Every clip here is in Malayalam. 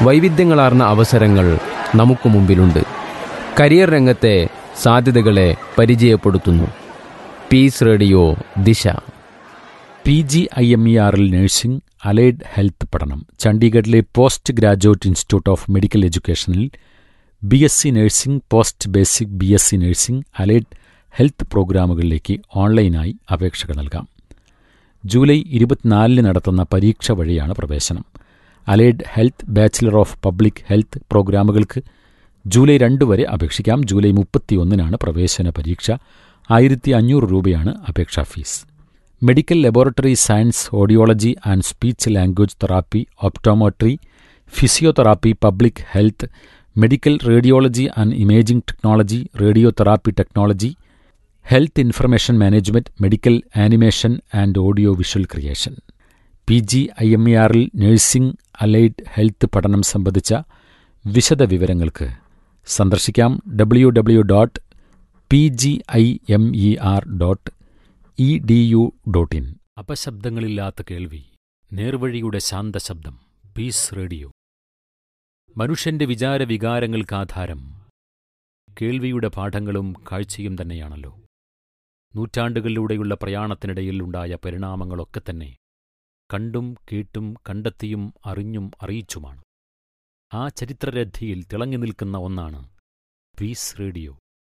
വൈവിധ്യങ്ങളാർന്ന അവസരങ്ങൾ നമുക്ക് മുമ്പിലുണ്ട് കരിയർ രംഗത്തെ സാധ്യതകളെ പരിചയപ്പെടുത്തുന്നു peace radio Disha P G I M E ആറിൽ നഴ്സിംഗ് അലൈഡ് ഹെൽത്ത് പഠനം ചണ്ഡീഗഡിലെ post graduate institute of medical എഡ്യൂക്കേഷനിൽ B S C nursing post basic B S C nursing allied health പ്രോഗ്രാമുകളിലേക്ക് ഓൺലൈനായി അപേക്ഷകൾ നൽകാം ജൂലൈ ഇരുപത്തിനാലിന് നടത്തുന്ന പരീക്ഷ വഴിയാണ് പ്രവേശനം allied health bachelor of public health പ്രോഗ്രാമുകൾക്ക് ജൂലൈ രണ്ട് വരെ അപേക്ഷിക്കാം ജൂലൈ മുപ്പത്തിയൊന്നിനാണ് പ്രവേശന പരീക്ഷ ആയിരത്തി അഞ്ഞൂറ് രൂപയാണ് അപേക്ഷാ fees medical laboratory science audiology and speech language therapy optometry physiotherapy public health medical radiology and imaging technology radio therapy technology health information management medical animation and audio visual creation P G I M E ആറിൽ നഴ്സിംഗ് അലൈഡ് ഹെൽത്ത് പഠനം സംബന്ധിച്ച വിശദ വിവരങ്ങൾക്ക് സന്ദർശിക്കാം W W dot P G I M E R dot E D U dot in അപശബ്ദങ്ങളില്ലാത്ത കേൾവി നേർവഴിയുടെ ശാന്തശബ്ദം പീസ് റേഡിയോ മനുഷ്യന്റെ വിചാര വികാരങ്ങൾക്ക് ആധാരം കേൾവിയുടെ പാഠങ്ങളും കാഴ്ചയും തന്നെയാണല്ലോ നൂറ്റാണ്ടുകളിലൂടെയുള്ള പ്രയാണത്തിനിടയിൽ ഉണ്ടായ പരിണാമങ്ങളൊക്കെ തന്നെ കണ്ടും കേട്ടും കണ്ടെത്തിയും അറിഞ്ഞും അറിയിച്ചുമാണ് ആ ചരിത്രരഥിയിൽ തിളങ്ങി നിൽക്കുന്ന ഒന്നാണ് പീസ് റേഡിയോ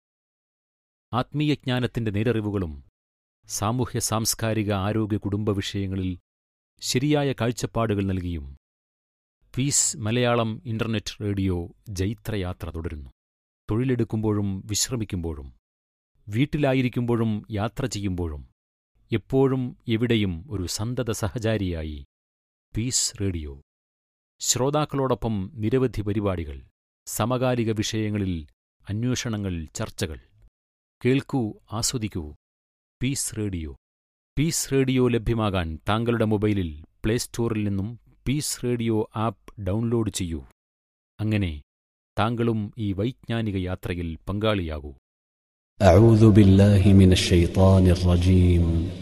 ആത്മീയജ്ഞാനത്തിന്റെ നേരറിവുകളും സാമൂഹ്യ സാംസ്കാരിക ആരോഗ്യ കുടുംബ വിഷയങ്ങളിൽ ശരിയായ കാഴ്ചപ്പാടുകൾ നൽകിയും പീസ് മലയാളം ഇന്റർനെറ്റ് റേഡിയോ ജൈത്രയാത്ര തുടരുന്നു തൊഴിലെടുക്കുമ്പോഴും വിശ്രമിക്കുമ്പോഴും വീട്ടിലായിരിക്കുമ്പോഴും യാത്ര ചെയ്യുമ്പോഴും എപ്പോഴും എവിടെയും ഒരു സന്തത സഹചാരിയായി പീസ് റേഡിയോ ശ്രോതാക്കളോടൊപ്പം നിരവധി പരിപാടികൾ സമകാലിക വിഷയങ്ങളിൽ അന്വേഷണങ്ങൾ ചർച്ചകൾ കേൾക്കൂ ആസ്വദിക്കൂ പീസ് റേഡിയോ പീസ് റേഡിയോ ലഭ്യമാകാൻ താങ്കളുടെ മൊബൈലിൽ പ്ലേ സ്റ്റോറിൽ നിന്നും പീസ് റേഡിയോ ആപ്പ് ഡൗൺലോഡ് ചെയ്യൂ അങ്ങനെ താങ്കളും ഈ വൈജ്ഞാനിക യാത്രയിൽ പങ്കാളിയാകൂ أعوذ بالله من الشيطان الرجيم